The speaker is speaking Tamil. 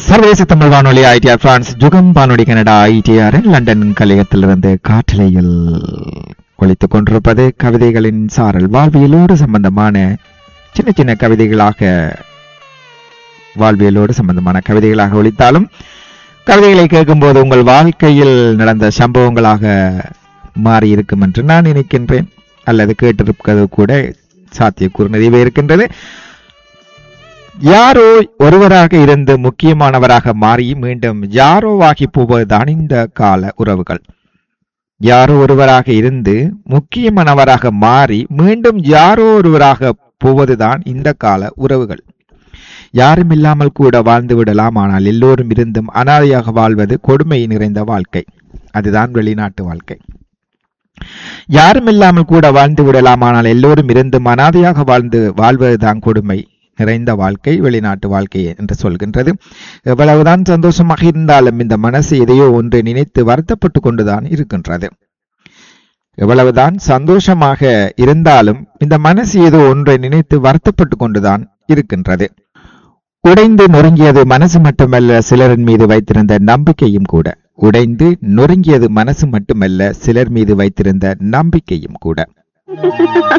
சர்வதேச தமிழ் வானொலி ஐடிஆர் பிரான்ஸ் ஜுகம் வானொலி கனடா ஐடிஆர் லண்டன் கலையத்திலிருந்து காற்றலையில் ஒழித்துக் கொண்டிருப்பது கவிதைகளின் சாரல் வாழ்வியலோடு சம்பந்தமான சின்ன சின்ன கவிதைகளாக வாழ்வியலோடு சம்பந்தமான கவிதைகளாக ஒழித்தாலும் கவிதைகளை கேட்கும்போது உங்கள் வாழ்க்கையில் நடந்த சம்பவங்களாக மாறி இருக்கும் என்று நான் நினைக்கின்றேன் அல்லது கேட்டிருப்பது கூட சாத்தியக்கூறு நிறையவே இருக்கின்றது யாரோ ஒருவராக இருந்து முக்கியமானவராக மாறி மீண்டும் யாரோவாகி போவதுதான் இந்த கால உறவுகள் யாரோ ஒருவராக இருந்து முக்கியமானவராக மாறி மீண்டும் யாரோ ஒருவராக போவதுதான் இந்த கால உறவுகள் யாரும் இல்லாமல் கூட வாழ்ந்து விடலாம் ஆனால் எல்லோரும் இருந்தும் அனாதையாக வாழ்வது கொடுமை நிறைந்த வாழ்க்கை அதுதான் வெளிநாட்டு வாழ்க்கை யாரும் இல்லாமல் கூட வாழ்ந்து விடலாம் ஆனால் எல்லோரும் இருந்தும் அனாதையாக வாழ்ந்து வாழ்வதுதான் கொடுமை நிறைந்த வாழ்க்கை வெளிநாட்டு வாழ்க்கை என்று சொல்கின்றது எவ்வளவுதான் சந்தோஷமாக இருந்தாலும் இந்த மனசு எதையோ ஒன்று நினைத்து வருத்தப்பட்டு கொண்டுதான் இருக்கின்றது எவ்வளவுதான் சந்தோஷமாக இருந்தாலும் இந்த மனசு ஏதோ ஒன்றை நினைத்து வருத்தப்பட்டு கொண்டுதான் இருக்கின்றது உடைந்து நொறுங்கியது மனசு மட்டுமல்ல சிலரின் மீது வைத்திருந்த நம்பிக்கையும் கூட உடைந்து நொறுங்கியது மனசு மட்டுமல்ல சிலர் மீது வைத்திருந்த நம்பிக்கையும் கூட